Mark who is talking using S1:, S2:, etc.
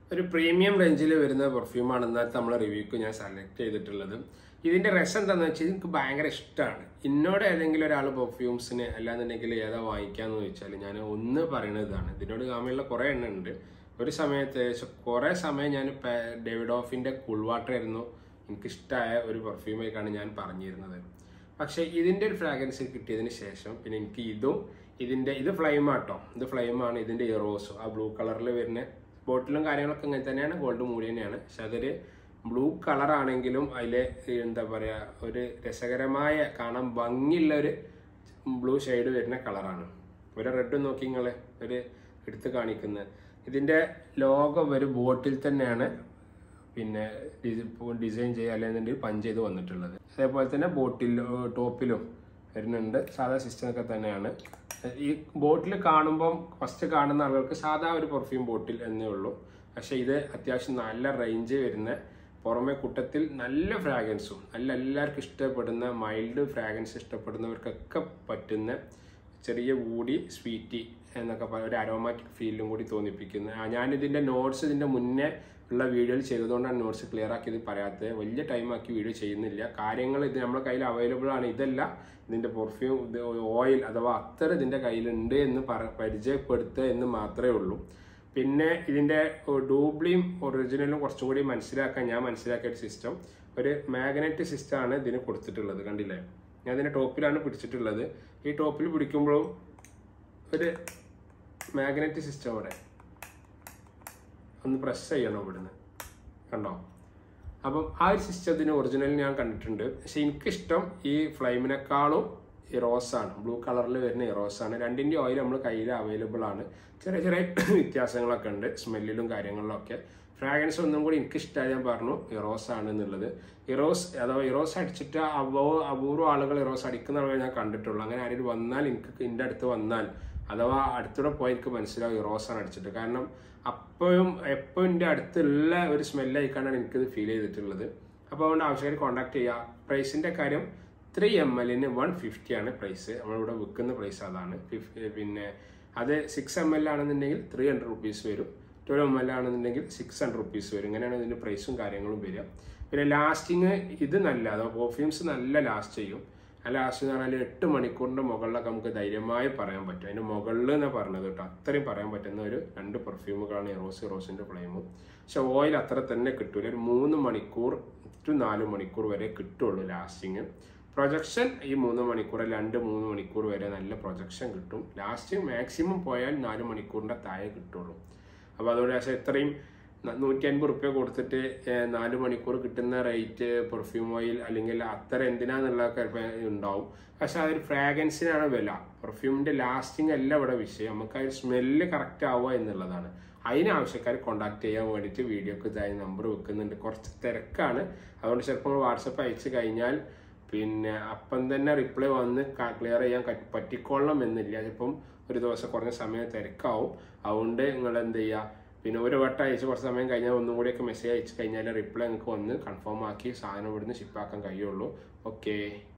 S1: ഒരു പ്രീമിയം റേഞ്ചിൽ വരുന്ന പെർഫ്യൂമാണ് ഇന്നത്തെ നമ്മളെ റിവ്യൂക്ക് ഞാൻ സെലക്ട് ചെയ്തിട്ടുള്ളത് ഇതിന്റെ രസം എന്താണെന്ന് വെച്ചാൽ എനിക്ക് ഭയങ്കര ഇഷ്ടമാണ് എന്നോട് ഏതെങ്കിലും ഒരാൾ പെർഫ്യൂംസിന് അല്ലാന്നുണ്ടെങ്കിൽ ഏതാ വാങ്ങിക്കാന്ന് ചോദിച്ചാൽ ഞാൻ ഒന്ന് പറയുന്നത് ഇതാണ് ഇതിനോട് കാമിയുള്ള കുറേ എണ്ണം ഉണ്ട് ഒരു സമയത്ത് ഏകദേശം കുറേ സമയം ഞാൻ പേ- ഡേവിഡ് ഓഫിന്റെ കൂൾ വാട്ടർ ആയിരുന്നു എനിക്കിഷ്ടമായ ഒരു പെർഫ്യൂമായിട്ടാണ് ഞാൻ പറഞ്ഞിരുന്നത് പക്ഷേ ഇതിന്റെ ഒരു ഫ്രാഗ്രൻസ് കിട്ടിയതിന് ശേഷം പിന്നെ എനിക്ക് ഇതും ഇതിന്റെ ഇത് ഫ്ലെയിം ആട്ടോ ഇത് ഫ്ലെയിം ആണ് ഇതിന്റെ ഇറോസും ആ ബ്ലൂ കളറിൽ വരുന്ന ബോട്ടിലും കാര്യങ്ങളൊക്കെ ഇങ്ങനെ തന്നെയാണ് ഗോൾഡ് മൂടി തന്നെയാണ് പക്ഷെ അതൊരു ബ്ലൂ കളർ ആണെങ്കിലും അതിലെ എന്താ പറയാ ഒരു രസകരമായ കാണാൻ ഭംഗിയുള്ള ഒരു ബ്ലൂ ഷെയ്ഡ് വരുന്ന കളറാണ് ഒരു റെഡ് നോക്കി നിങ്ങൾ ഒരു എടുത്ത് കാണിക്കുന്നത് ഇതിന്റെ ലോഗോ ഒരു ബോട്ടിൽ തന്നെയാണ് പിന്നെ ഡിസൈൻ ചെയ്യുക അല്ലെന്നുണ്ടെങ്കിൽ പഞ്ച് ചെയ്ത് വന്നിട്ടുള്ളത് അതേപോലെ തന്നെ ബോട്ടിൽ ടോപ്പിലും വരുന്നുണ്ട് സാധാ സിസ്റ്റം ഒക്കെ തന്നെയാണ് ഈ ബോട്ടിൽ കാണുമ്പം ഫസ്റ്റ് കാണുന്ന ആളുകൾക്ക് സാധാ ഒരു പെർഫ്യൂം ബോട്ടിൽ എന്നേ ഉള്ളൂ പക്ഷേ ഇത് അത്യാവശ്യം നല്ല റേഞ്ച് വരുന്ന പുറമെ കൂട്ടത്തിൽ നല്ല ഫ്രാഗ്രൻസും നല്ല എല്ലാവർക്കും ഇഷ്ടപ്പെടുന്ന മൈൽഡ് ഫ്രാഗ്രൻസ് ഇഷ്ടപ്പെടുന്നവർക്കൊക്കെ പറ്റുന്ന ചെറിയ വൂടി സ്വീറ്റി എന്നൊക്കെ പറയും ഒരു അരോമാറ്റിക് ഫീലും കൂടി തോന്നിപ്പിക്കുന്ന ആ, ഞാനിതിന്റെ നോട്ട്സ് ഇതിന്റെ മുന്നേ ഉള്ള വീഡിയോയിൽ ചെയ്തതുകൊണ്ടാണ് നോട്ട്സ് ക്ലിയർ ആക്കി ഇത് പറയാത്തത് വലിയ ടൈം ആക്കി വീഡിയോ ചെയ്യുന്നില്ല കാര്യങ്ങൾ ഇത് നമ്മുടെ കയ്യിൽ അവൈലബിൾ ആണ് ഇതല്ല ഇതിന്റെ പെർഫ്യൂം ഇത് ഓയിൽ അഥവാ അത്തർ ഇതിന്റെ കയ്യിലുണ്ട് എന്ന് പറ പരിചയപ്പെടുത്തുക എന്ന് മാത്രമേ ഉള്ളൂ പിന്നെ ഇതിന്റെ ഡൂബ്ലിയും ഒറിജിനലും കുറച്ചും കൂടി മനസ്സിലാക്കാൻ ഞാൻ മനസ്സിലാക്കിയ ഒരു സിസ്റ്റം ഒരു മാഗ്നറ്റ് സിസ്റ്റം ആണ് ഇതിന് കൊടുത്തിട്ടുള്ളത് കണ്ടില്ലേ ഞാൻ ഇതിന്റെ ടോപ്പിലാണ് പിടിച്ചിട്ടുള്ളത് ഈ ടോപ്പിൽ പിടിക്കുമ്പോഴും ഒരു മാഗ്നറ്റ് സിസ്റ്റം അവിടെ ഒന്ന് പ്രസ് ചെയ്യണം ഇവിടുന്ന് കണ്ടോ അപ്പം ആ ഒരു സിസ്റ്റത്തിന് ഒറിജിനൽ ഞാൻ കണ്ടിട്ടുണ്ട് പക്ഷെ എനിക്കിഷ്ടം ഈ ഫ്ലൈമിനേക്കാളും ഈ റോസാണ് ബ്ലൂ കളറിൽ വരുന്ന ഈ റോസാണ് രണ്ടിൻ്റെ ഓയിൽ നമ്മൾ കയ്യിൽ അവൈലബിൾ ആണ് ചെറിയ ചെറിയ വ്യത്യാസങ്ങളൊക്കെ ഉണ്ട് സ്മെല്ലിലും കാര്യങ്ങളിലൊക്കെ ഫ്രാഗ്രൻസ് ഒന്നും കൂടി എനിക്കിഷ്ടമായി ഞാൻ പറഞ്ഞു ഇറോസ് ആണ് എന്നുള്ളത് ഇറോസ് അഥവാ ഇറോസ് അടിച്ചിട്ട് അപൂ അപൂർവ ആളുകൾ ഇറോസ് അടിക്കുന്ന ആളുകൾ ഞാൻ കണ്ടിട്ടുള്ളൂ അങ്ങനെ ആരെങ്കിലും വന്നാൽ എനിക്ക് എൻ്റെ അടുത്ത് വന്നാൽ അഥവാ അടുത്തൂടെ പോയി എനിക്ക് മനസ്സിലാവും ഇറോസാണ് അടിച്ചിട്ട് കാരണം അപ്പോഴും എപ്പോഴും എൻ്റെ അടുത്തുള്ള ഒരു സ്മെല്ലായിക്കാണ്ടാണ് എനിക്കിത് ഫീൽ ചെയ്തിട്ടുള്ളത് അപ്പോൾ അതുകൊണ്ട് ആവശ്യക്കാർ കോൺടാക്ട് ചെയ്യുക പ്രൈസിൻ്റെ കാര്യം ത്രീ എം എല്ലിന് വൺ ഫിഫ്റ്റി ആണ് പ്രൈസ് നമ്മളിവിടെ വിൽക്കുന്ന പ്രൈസ് അതാണ് ഫിഫ്- പിന്നെ അത് സിക്സ് എം എൽ ആണെന്നുണ്ടെങ്കിൽ ത്രീ ഹൺഡ്രഡ് റുപ്പീസ് വരും ട്വൽവ് എം എൽ ആണെന്നുണ്ടെങ്കിൽ സിക്സ് ഹൺഡ്രഡ് റുപ്പീസ് വരും ഇങ്ങനെയാണ് ഇതിന്റെ പ്രൈസും കാര്യങ്ങളും വരിക പിന്നെ ലാസ്റ്റിങ് ഇത് നല്ല അഥവാ പെർഫ്യൂംസ് നല്ല ലാസ്റ്റ് ചെയ്യും ആ ലാസ്റ്റ് എന്ന് പറഞ്ഞാൽ എട്ട് മണിക്കൂറിന്റെ മുകളിലൊക്കെ നമുക്ക് ധൈര്യമായി പറയാൻ പറ്റും അതിന്റെ മുകളിൽ എന്നാ പറഞ്ഞത് കേട്ടോ അത്രയും പറയാൻ പറ്റുന്ന ഒരു രണ്ട് പെർഫ്യൂമുകളാണ് ഇറോസ് റോസിന്റെ ഫ്ലെയിമും പക്ഷെ ഓയിൽ അത്ര തന്നെ കിട്ടൂല ഒരു മൂന്ന് മണിക്കൂർ ടു നാല് മണിക്കൂർ വരെ കിട്ടുള്ളൂ ലാസ്റ്റിങ് പ്രൊജക്ഷൻ ഈ മൂന്ന് മണിക്കൂർ രണ്ട് മൂന്ന് മണിക്കൂർ വരെ നല്ല പ്രൊജക്ഷൻ കിട്ടും ലാസ്റ്റ് മാക്സിമം പോയാൽ നാല് മണിക്കൂറിന്റെ താഴെ കിട്ടുള്ളൂ അപ്പോൾ അതുകൊണ്ട് പക്ഷേ ഇത്രയും ന- നൂറ്റി അൻപത് റുപ്യ കൊടുത്തിട്ട് ഏഹ്, നാല് മണിക്കൂർ കിട്ടുന്ന റേറ്റ് പെർഫ്യൂം ഓയിൽ അല്ലെങ്കിൽ അത്ര എന്തിനാന്നുള്ളതൊക്കെ ചിലപ്പോൾ ഉണ്ടാവും പക്ഷെ അതൊരു ഫ്രാഗ്രൻസിനാണ് വില പെർഫ്യൂമിന്റെ ലാസ്റ്റിംഗ് അല്ല ഇവിടെ വിഷയം നമുക്ക് ആ ഒരു സ്മെല്ല് കറക്റ്റ് ആവുക എന്നുള്ളതാണ് അതിന് ആവശ്യക്കാർ കോൺടാക്ട് ചെയ്യാൻ വേണ്ടിയിട്ട് വീഡിയോക്ക് ഇതായി നമ്പർ വെക്കുന്നുണ്ട് കുറച്ച് തിരക്കാണ് അതുകൊണ്ട് ചിലപ്പോൾ വാട്സപ്പ് അയച്ചു കഴിഞ്ഞാൽ പിന്നെ അപ്പം തന്നെ റിപ്ലൈ വന്ന് ക്ലിയർ ചെയ്യാൻ കറ്റ്- പറ്റിക്കൊള്ളണം എന്നില്ല ചിലപ്പം ഒരു ദിവസം കുറഞ്ഞ സമയം തിരക്കാവും അതുകൊണ്ട് നിങ്ങൾ എന്ത് ചെയ്യുക പിന്നെ ഒരു വട്ടം അയച്ച് കുറച്ച് സമയം കഴിഞ്ഞാൽ ഒന്നും കൂടിയൊക്കെ മെസ്സേജ് അയച്ചു കഴിഞ്ഞാൽ റിപ്ലൈ നിങ്ങൾക്ക് വന്ന് കൺഫേം ആക്കി സാധനം ഇവിടുന്ന് ഷിപ്പാക്കാൻ കഴിയുള്ളൂ ഓക്കെ